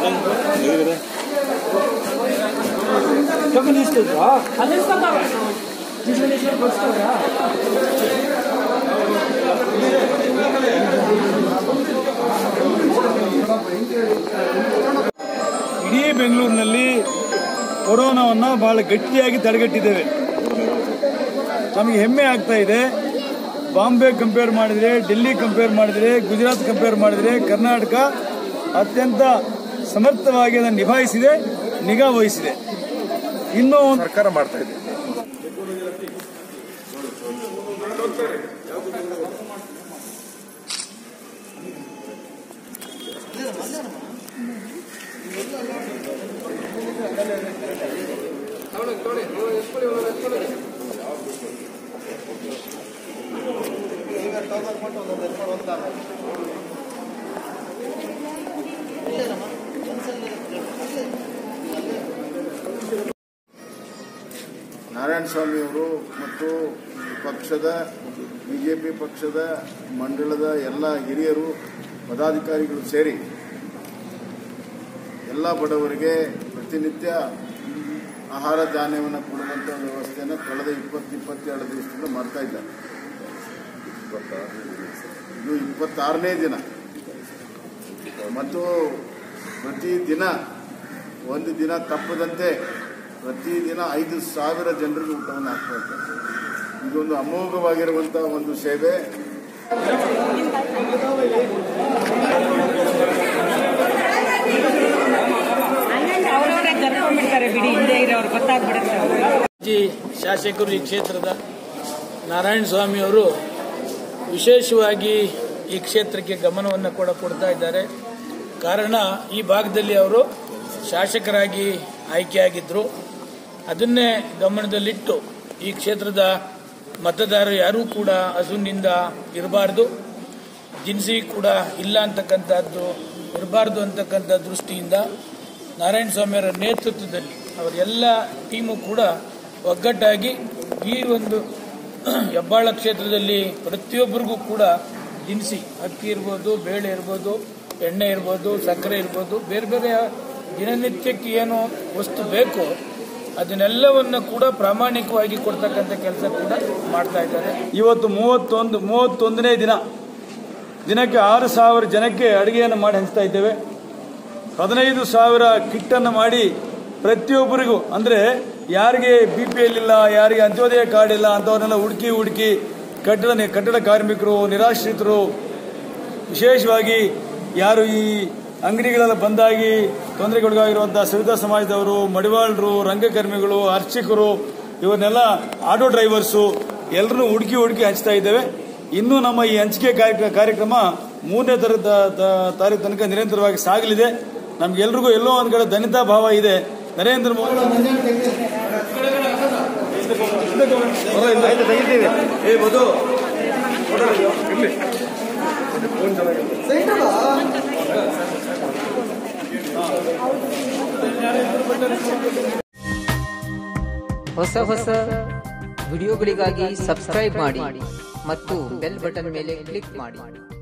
Token ಇಸ್ತಿದ್ರಾ ಅಲ್ಲಿ ಇಸ್ಕೊಂಡವ್ರೆ ಡಿಸ್ಮಿನೇಷನ್ ಕೊಡ್ಸ್ತಾವ್ರಾ ಇಡೀ ಬೆಂಗಳೂರಿನಲ್ಲಿ ಕೊರೋನಾವನ್ನು ಬಹಳ ಗಟ್ಟಿಯಾಗಿ ತಡೆಗಟ್ಟಿದ್ದೇವೆ ನಮಗೆ ಹೆಮ್ಮೆ ಆಗ್ತಾ ಇದೆ ಬಾಂಬೆ ಕಂಪೇರ್ ಮಾಡಿದರೆ ಡೆಲ್ಲಿ ಕಂಪೇರ್ ಮಾಡಿದರೆ ಗುಜರಾತ್ ಕಂಪೇರ್ ಮಾಡಿದರೆ ಕರ್ನಾಟಕ ಅತ್ಯಂತ ಸಮರ್ಥವಾಗಿ ಅದನ್ನು ನಿಭಾಯಿಸಿದೆ ನಿಗಾ ವಹಿಸಿದೆ ಇನ್ನೂ ಸರ್ಕಾರ ಮಾಡ್ತಾ ಇದೆ ನಾರಾಯಣ ಸ್ವಾಮಿಯವರು ಮತ್ತು ಈ ಪಕ್ಷದ ಬಿಜೆಪಿ ಪಕ್ಷದ ಮಂಡಳದ ಎಲ್ಲ ಹಿರಿಯರು ಪದಾಧಿಕಾರಿಗಳು ಸೇರಿ ಎಲ್ಲ ಬಡವರಿಗೆ ಪ್ರತಿನಿತ್ಯ ಆಹಾರ ಧಾನ್ಯವನ್ನು ಕೊಡುವಂಥ ವ್ಯವಸ್ಥೆಯನ್ನು ಕಳೆದ ಇಪ್ಪತ್ತು ಇಪ್ಪತ್ತೆರಡು ದಿವಸದಿಂದ ಮಾಡ್ತಾ ಇದ್ದಾರೆ ಇದು ಇಪ್ಪತ್ತಾರನೇ ದಿನ ಮತ್ತು ಪ್ರತಿದಿನ ಒಂದು ದಿನ ತಪ್ಪದಂತೆ ಪ್ರತಿದಿನ ಐದು ಸಾವಿರ ಜನರಿಗೆ ಊಟವನ್ನು ಹಾಕ್ತಾ ಇದ್ದಾರೆ ಇದೊಂದು ಅಮೋಘವಾಗಿರುವಂತಹ ಒಂದು ಸೇವೆ ಹಂಗಂದ್ರೆ ಅವ್ರವರೇ ಕರ್ಕೊಂಡ್ಬಿಡ್ತಾರೆ ಬಿಡಿ ಹಿಂದೆ ಇರೋರು ಗೊತ್ತಾಗ್ಬಿಡುತ್ತೆ ಅವ್ರಿಗೆ. ಮಾಜಿ ಶಾಸಕರು ಈ ಕ್ಷೇತ್ರದ ನಾರಾಯಣ ಸ್ವಾಮಿಯವರು ವಿಶೇಷವಾಗಿ ಈ ಕ್ಷೇತ್ರಕ್ಕೆ ಗಮನವನ್ನು ಕೂಡ ಕೊಡ್ತಾ ಇದ್ದಾರೆ ಕಾರಣ ಈ ಭಾಗದಲ್ಲಿ ಅವರು ಶಾಸಕರಾಗಿ ಆಯ್ಕೆಯಾಗಿದ್ದರು ಅದನ್ನೇ ಗಮನದಲ್ಲಿಟ್ಟು ಈ ಕ್ಷೇತ್ರದ ಮತದಾರರು ಯಾರೂ ಕೂಡ ಹಸುವಿನಿಂದ ಇರಬಾರ್ದು ದಿನಸಿ ಕೂಡ ಇಲ್ಲ ಅಂತಕ್ಕಂಥದ್ದು ಇರಬಾರ್ದು ಅಂತಕ್ಕಂಥ ದೃಷ್ಟಿಯಿಂದ ನಾರಾಯಣ ಸ್ವಾಮಿಯವರ ನೇತೃತ್ವದಲ್ಲಿ ಅವರ ಎಲ್ಲ ಟೀಮು ಕೂಡ ಒಗ್ಗಟ್ಟಾಗಿ ಈ ಒಂದು ಹೆಬ್ಬಾಳ ಕ್ಷೇತ್ರದಲ್ಲಿ ಪ್ರತಿಯೊಬ್ಬರಿಗೂ ಕೂಡ ದಿನಸಿ ಅಕ್ಕಿ ಇರ್ಬೋದು ಬೇಳೆ ಇರ್ಬೋದು ಎಣ್ಣೆ ಇರ್ಬೋದು ಸಕ್ಕರೆ ಇರ್ಬೋದು ಬೇರೆ ಬೇರೆ ದಿನನಿತ್ಯಕ್ಕೆ ಏನು ವಸ್ತು ಬೇಕೋ ಅದನ್ನೆಲ್ಲವನ್ನು ಕೂಡ ಪ್ರಾಮಾಣಿಕವಾಗಿ ಕೊಡ್ತಕ್ಕಂಥ ಕೆಲಸ ಕೂಡ ಮಾಡ್ತಾ ಇದ್ದಾರೆ ಇವತ್ತು ಮೂವತ್ತೊಂದು ಮೂವತ್ತೊಂದನೇ ದಿನ ದಿನಕ್ಕೆ ಆರು ಸಾವಿರ ಜನಕ್ಕೆ ಅಡುಗೆಯನ್ನು ಮಾಡಿ ಹಂಚ್ತಾ ಇದ್ದೇವೆ ಹದಿನೈದು ಸಾವಿರ ಕಿಟ್ಟನ್ನು ಮಾಡಿ ಪ್ರತಿಯೊಬ್ಬರಿಗೂ ಅಂದರೆ ಯಾರಿಗೆ ಬಿ ಪಿ ಎಲ್ ಇಲ್ಲ ಯಾರಿಗೆ ಅಂತ್ಯೋದಯ ಕಾರ್ಡ್ ಇಲ್ಲ ಅಂಥವ್ರನ್ನೆಲ್ಲ ಹುಡುಕಿ ಹುಡುಕಿ ಕಟ್ಟಡ ಕಟ್ಟಡ ಕಾರ್ಮಿಕರು ನಿರಾಶ್ರಿತರು ವಿಶೇಷವಾಗಿ ಯಾರು ಈ ಅಂಗಡಿಗಳೆಲ್ಲ ಬಂದಾಗಿ ತೊಂದರೆಗೊಳಗಾಗಿರುವಂಥ ಸವಿತಾ ಸಮಾಜದವರು ಮಡಿವಾಳರು ರಂಗಕರ್ಮಿಗಳು ಅರ್ಚಕರು ಇವನ್ನೆಲ್ಲ ಆಟೋ ಡ್ರೈವರ್ಸು ಎಲ್ಲರನ್ನೂ ಹುಡುಕಿ ಹುಡುಕಿ ಹಂಚ್ತಾ ಇದ್ದೇವೆ ಇನ್ನೂ ನಮ್ಮ ಈ ಹಂಚಿಕೆ ಕಾರ್ಯಕ್ರಮ ಕಾರ್ಯಕ್ರಮ ಮೂರನೇ ತರ ತಾರೀಕು ತನಕ ನಿರಂತರವಾಗಿ ಸಾಗಲಿದೆ ನಮ್ಗೆಲ್ರಿಗೂ ಎಲ್ಲೋ ಒಂದ್ ಕಡೆ ಧನ್ಯತಾ ಭಾವ ಇದೆ ನರೇಂದ್ರ ಮೋದಿ ಏ ಮಧು ಹೊಸ ಹೊಸ ವಿಡಿಯೋಗಳಿಗಾಗಿ ಸಬ್ಸ್ಕ್ರೈಬ್ ಮಾಡಿ ಮತ್ತು ಬೆಲ್ ಬಟನ್ ಮೇಲೆ ಕ್ಲಿಕ್ ಮಾಡಿ